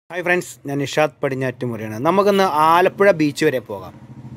hi friends ഞാൻ നിഷാദ് പടിഞ്ഞാറ്റുമുറിയാണ് നമുക്കിന്ന് Alappuzha beach വരെ പോകാം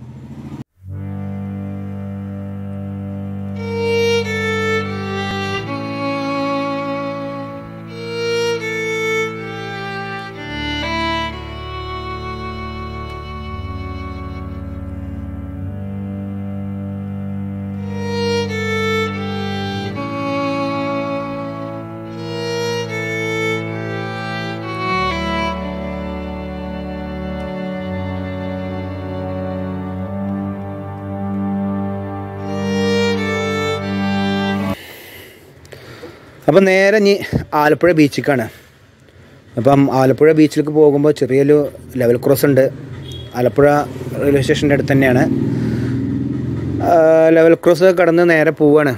അപ്പം നേരെ ഇനി ആലപ്പുഴ ബീച്ചിലേക്കാണ് അപ്പം ആലപ്പുഴ ബീച്ചിലേക്ക് പോകുമ്പോൾ ചെറിയൊരു ലെവൽ ക്രോസ് ഉണ്ട് ആലപ്പുഴ റെയിൽവേ സ്റ്റേഷൻ്റെ അടുത്ത് തന്നെയാണ് ആ, ലെവൽ ക്രോസ് കടന്ന് നേരെ പോവാണ്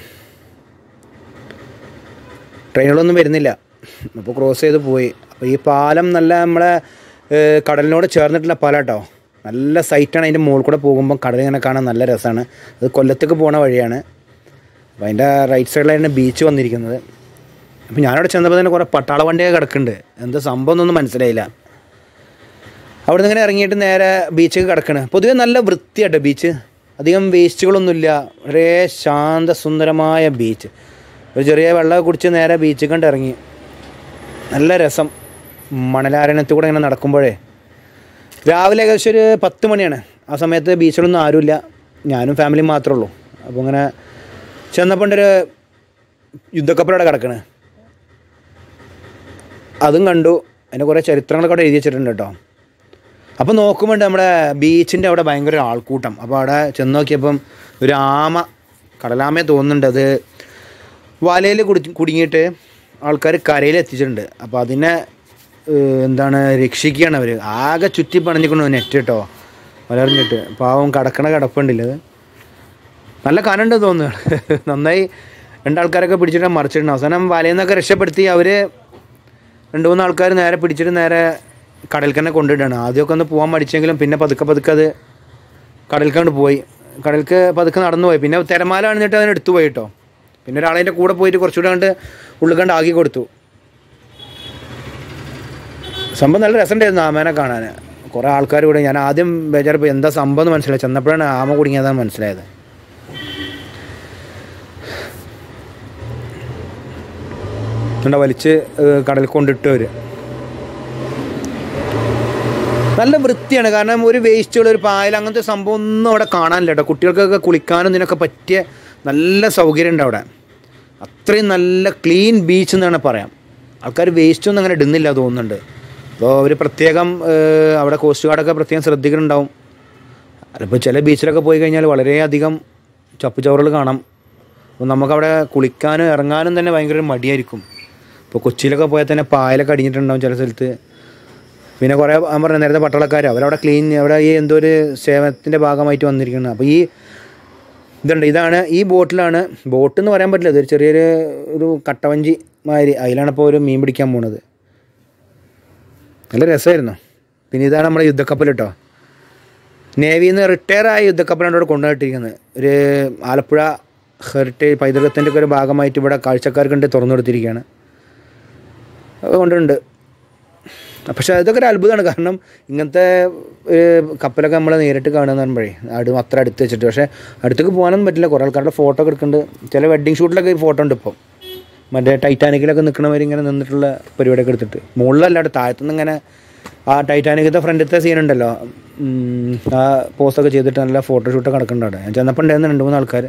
ട്രെയിനുകളൊന്നും വരുന്നില്ല അപ്പോൾ ക്രോസ് ചെയ്ത് പോയി അപ്പോൾ ഈ പാലം നല്ല നമ്മളെ ഏ, കടലിനോട് ചേർന്നിട്ടുള്ള പാലം കേട്ടോ നല്ല സൈറ്റാണ് അതിൻ്റെ മുകളിൽ കൂടെ പോകുമ്പോൾ കടലിങ്ങനെ കാണാൻ നല്ല രസമാണ് അത് കൊല്ലത്തേക്ക് പോണ വഴിയാണ് അപ്പോൾ അതിൻ്റെ റൈറ്റ് സൈഡിലായിരുന്നു ബീച്ച് വന്നിരിക്കുന്നത് അപ്പോൾ ഞാനവിടെ ചെന്നപ്പോൾ തന്നെ കുറേ പട്ടാള വണ്ടിയൊക്കെ കിടക്കുന്നുണ്ട് എന്താ സംഭവം എന്നൊന്നും മനസ്സിലായില്ല അവിടെ നിന്ന് ഇങ്ങനെ ഇറങ്ങിയിട്ട് നേരെ ബീച്ചിൽ കിടക്കണ് പൊതുവെ നല്ല വൃത്തിയാട്ടോ ബീച്ച് അധികം വേസ്റ്റുകളൊന്നുമില്ല വളരെ ശാന്തസുന്ദരമായ ബീച്ച് ഒരു ചെറിയ വെള്ളമൊക്കെ കുടിച്ച് നേരെ ബീച്ചിൽ കണ്ട് ഇറങ്ങി നല്ല രസം മണലാരണത്തിൽ കൂടെ ഇങ്ങനെ നടക്കുമ്പോഴേ രാവിലെ ഏകദേശം ഒരു പത്ത് മണിയാണ് ആ സമയത്ത് ബീച്ചിലൊന്നും ആരുമില്ല ഞാനും ഫാമിലിയും മാത്രമേ ഉള്ളൂ അപ്പോൾ ഇങ്ങനെ ചെന്നപ്പോൾ ഒരു യുദ്ധക്കപ്പലവിടെ കിടക്കണ് അതും കണ്ടു അതിൻ്റെ കുറേ ചരിത്രങ്ങളൊക്കെ അവിടെ എഴുതി വെച്ചിട്ടുണ്ട് കേട്ടോ അപ്പോൾ നോക്കുമ്പോൾ നമ്മുടെ ബീച്ചിൻ്റെ അവിടെ ഭയങ്കര ഒരു ആൾക്കൂട്ടം അപ്പോൾ അവിടെ ചെന്ന് നോക്കിയപ്പം ഒരു ആമ കടലാമയെ തോന്നുന്നുണ്ട് അത് വലയിൽ കുടി കുടുങ്ങിയിട്ട് ആൾക്കാർ കരയിൽ എത്തിച്ചിട്ടുണ്ട് അപ്പോൾ അതിനെ ഏഹ്, എന്താണ് രക്ഷിക്കുകയാണ് അവർ ആകെ ചുറ്റി പണഞ്ഞിക്കണു നെറ്റ് കേട്ടോ വലറിഞ്ഞിട്ട് പാവം കടക്കണ കിടപ്പുണ്ടല്ലോ അത് നല്ല കനുണ്ട് തോന്നുന്നു നന്നായി രണ്ടാൾക്കാരൊക്കെ പിടിച്ചിട്ട് മറിച്ചിട്ടുണ്ട് അവസാനം വലയിൽ നിന്നൊക്കെ രക്ഷപ്പെടുത്തി അവർ രണ്ട് മൂന്ന് ആൾക്കാർ നേരെ പിടിച്ചിട്ട് നേരെ കടലിൽ തന്നെ കൊണ്ടിട്ടാണ് ആദ്യമൊക്കെ ഒന്ന് പോകാൻ മടിച്ചെങ്കിലും പിന്നെ പതുക്കെ പതുക്കെ അത് കടലിൽ കണ്ട് പോയി കടലിക്ക് പതുക്കെ നടന്നു പോയി പിന്നെ തിരമാല അണിഞ്ഞിട്ട് അതിനെ എടുത്തു പോയി കേട്ടോ പിന്നെ ഒരാളതിൻ്റെ കൂടെ പോയിട്ട് കുറച്ചുകൂടെ കണ്ട് ഉള്ളിൽ കണ്ട് ആക്കി കൊടുത്തു സംഭവം നല്ല രസമുണ്ടായിരുന്നു ആമേനെ കാണാൻ കുറേ ആൾക്കാർ കൂടെ ഞാൻ ആദ്യം ബേജാറിപ്പോൾ എന്താ സംഭവം എന്ന് മനസ്സിലായി ചെന്നപ്പോഴാണ് ആമ കുടുങ്ങിയതാണ് മനസ്സിലായത് എന്താ വലിച്ച് ഏഹ്, കടലിൽ കൊണ്ടിട്ട് അവർ നല്ല വൃത്തിയാണ് കാരണം ഒരു വേസ്റ്റുകൾ ഒരു പായൽ അങ്ങനത്തെ സംഭവം ഒന്നും അവിടെ കാണാനില്ല കേട്ടോ കുട്ടികൾക്കൊക്കെ കുളിക്കാനും ഇതിനൊക്കെ പറ്റിയ നല്ല സൗകര്യം ഉണ്ട് അവിടെ അത്രയും നല്ല ക്ലീൻ ബീച്ച് എന്നാണ് പറയാം ആൾക്കാർ വേസ്റ്റ് ഒന്നും അങ്ങനെ ഇടുന്നില്ല തോന്നുന്നുണ്ട് അപ്പോൾ അവർ പ്രത്യേകം ഏഹ്, അവിടെ കോസ്റ്റ് ഗാർഡൊക്കെ പ്രത്യേകം ശ്രദ്ധിക്കുന്നുണ്ടാവും അതിപ്പോൾ ചില ബീച്ചിലൊക്കെ പോയി കഴിഞ്ഞാൽ വളരെയധികം ചപ്പുചവറുകൾ കാണാം അപ്പോൾ നമുക്കവിടെ കുളിക്കാനും ഇറങ്ങാനും തന്നെ ഭയങ്കര ഒരു മടിയായിരിക്കും ഇപ്പോൾ കൊച്ചിയിലൊക്കെ പോയാൽ തന്നെ പായലൊക്കെ അടിഞ്ഞിട്ടുണ്ടാവും ചില സ്ഥലത്ത് പിന്നെ കുറേ ഞാൻ പറഞ്ഞ നേരത്തെ പട്ടാളക്കാർ അവരവിടെ ക്ലീൻ അവിടെ ഈ എന്തോ ഒരു സേവനത്തിൻ്റെ ഭാഗമായിട്ട് വന്നിരിക്കുന്നത് അപ്പോൾ ഈ ഇതുണ്ട് ഇതാണ് ഈ ബോട്ടിലാണ് ബോട്ട് എന്ന് പറയാൻ പറ്റില്ല ഇതൊരു ചെറിയൊരു ഒരു കട്ടവഞ്ചി മാതിരി അതിലാണ് ഇപ്പോൾ ഒരു മീൻ പിടിക്കാൻ പോണത് നല്ല രസമായിരുന്നു പിന്നെ ഇതാണ് നമ്മുടെ യുദ്ധക്കപ്പൽ കേട്ടോ നേവിയിൽ നിന്ന് റിട്ടയർ ആയ യുദ്ധക്കപ്പലാണ് ഇവിടെ കൊണ്ടുപോയിട്ടിരിക്കുന്നത് ഒരു ആലപ്പുഴ ഹെറിറ്റേജ് പൈതൃകത്തിൻ്റെ ഒക്കെ ഒരു ഭാഗമായിട്ട് ഇവിടെ കാഴ്ചക്കാർക്ക് വേണ്ടി തുറന്നു കൊടുത്തിരിക്കുകയാണ് അത് കൊണ്ടുണ്ട് പക്ഷേ അതൊക്കെ ഒരു അത്ഭുതമാണ് കാരണം ഇങ്ങനത്തെ ഏഹ്, കപ്പലൊക്കെ നമ്മൾ നേരിട്ട് കാണുക എന്ന് പറയുമ്പോഴേ അടു അത്ര അടുത്ത് വെച്ചിട്ട് പക്ഷേ അടുത്തേക്ക് പോകാനൊന്നും പറ്റില്ല കുറേ ആൾക്കാരുടെ ഫോട്ടോ ഒക്കെ എടുക്കുന്നുണ്ട് ചില വെഡ്ഡിങ് ഷൂട്ടിലൊക്കെ ഈ ഫോട്ടോ ഉണ്ട് ഇപ്പം മറ്റേ ടൈറ്റാനിക്കിലൊക്കെ നിൽക്കണവർ ഇങ്ങനെ നിന്നിട്ടുള്ള പരിപാടിയൊക്കെ എടുത്തിട്ട് മുകളിലല്ല അവിടെ താഴത്തുനിന്ന് ഇങ്ങനെ ആ ടൈറ്റാനിക്കത്തെ ഫ്രണ്ടിലത്തെ സീൻ ഉണ്ടല്ലോ ഉം, ആ പോസ്റ്റൊക്കെ ചെയ്തിട്ട് നല്ല ഫോട്ടോഷൂട്ടൊക്കെ നടക്കുന്നുണ്ട് അവിടെ ഞാൻ ചെന്നപ്പോൾ ഉണ്ടായിരുന്നു രണ്ട് മൂന്ന് ആൾക്കാർ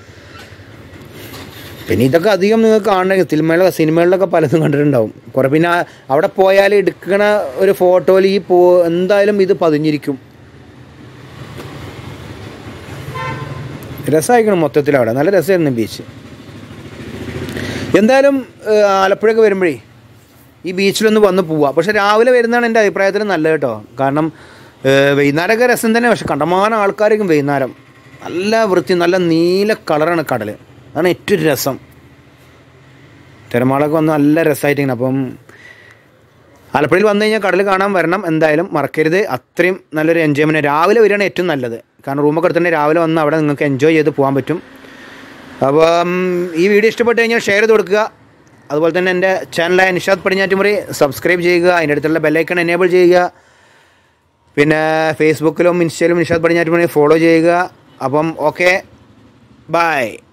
പിന്നെ ഇതൊക്കെ അധികം നിങ്ങൾക്ക് കാണുന്ന സിനിമകളിലൊക്കെ സിനിമകളിലൊക്കെ പലതും കണ്ടിട്ടുണ്ടാവും കുറേ പിന്നെ ആ- അവിടെ പോയാൽ എടുക്കണ ഒരു ഫോട്ടോയിൽ ഈ പോ എന്തായാലും ഇത് പതിഞ്ഞിരിക്കും രസമായിരിക്കണം മൊത്തത്തിൽ അവിടെ നല്ല രസമായിരുന്നു ബീച്ച് എന്തായാലും ഏഹ്, ആലപ്പുഴയൊക്കെ വരുമ്പോഴേ ഈ ബീച്ചിലൊന്ന് വന്ന് പോവാം പക്ഷെ രാവിലെ വരുന്നതാണ് എൻ്റെ അഭിപ്രായത്തിൽ നല്ലത് കേട്ടോ കാരണം ഏഹ്, വൈകുന്നേരമൊക്കെ രസം തന്നെ പക്ഷെ കണ്ടമാനം ആൾക്കാർക്കും വൈകുന്നേരം നല്ല വൃത്തി നല്ല നീല കളറാണ് കടൽ അതാണ് ഏറ്റവും രസം തിരമാളൊക്കെ വന്ന് നല്ല രസമായിട്ടിങ്ങനെ അപ്പം ആലപ്പുഴയിൽ വന്നു കഴിഞ്ഞാൽ കടൽ കാണാൻ വരണം എന്തായാലും മറക്കരുത് അത്രയും നല്ലൊരു എൻജോയ്മെൻറ്റ് രാവിലെ വരികയാണ് ഏറ്റവും നല്ലത് കാരണം റൂമൊക്കെ എടുത്തിട്ടുണ്ടെങ്കിൽ രാവിലെ വന്ന് അവിടെ നിങ്ങൾക്ക് എൻജോയ് ചെയ്ത് പോകാൻ പറ്റും അപ്പം ഈ വീഡിയോ ഇഷ്ടപ്പെട്ട് കഴിഞ്ഞാൽ ഷെയർ ചെയ്ത് കൊടുക്കുക അതുപോലെ തന്നെ എൻ്റെ ചാനലായ നിഷാദ് പടിഞ്ഞാറ്റുമുറി സബ്സ്ക്രൈബ് ചെയ്യുക അതിൻ്റെ അടുത്തുള്ള ബെല്ലൈക്കൺ എനേബിൾ ചെയ്യുക പിന്നെ ഫേസ്ബുക്കിലും ഇൻസ്റ്റയിലും നിഷാദ് പടിഞ്ഞാറ്റുമുറി ഫോളോ ചെയ്യുക അപ്പം ഓക്കെ ബൈ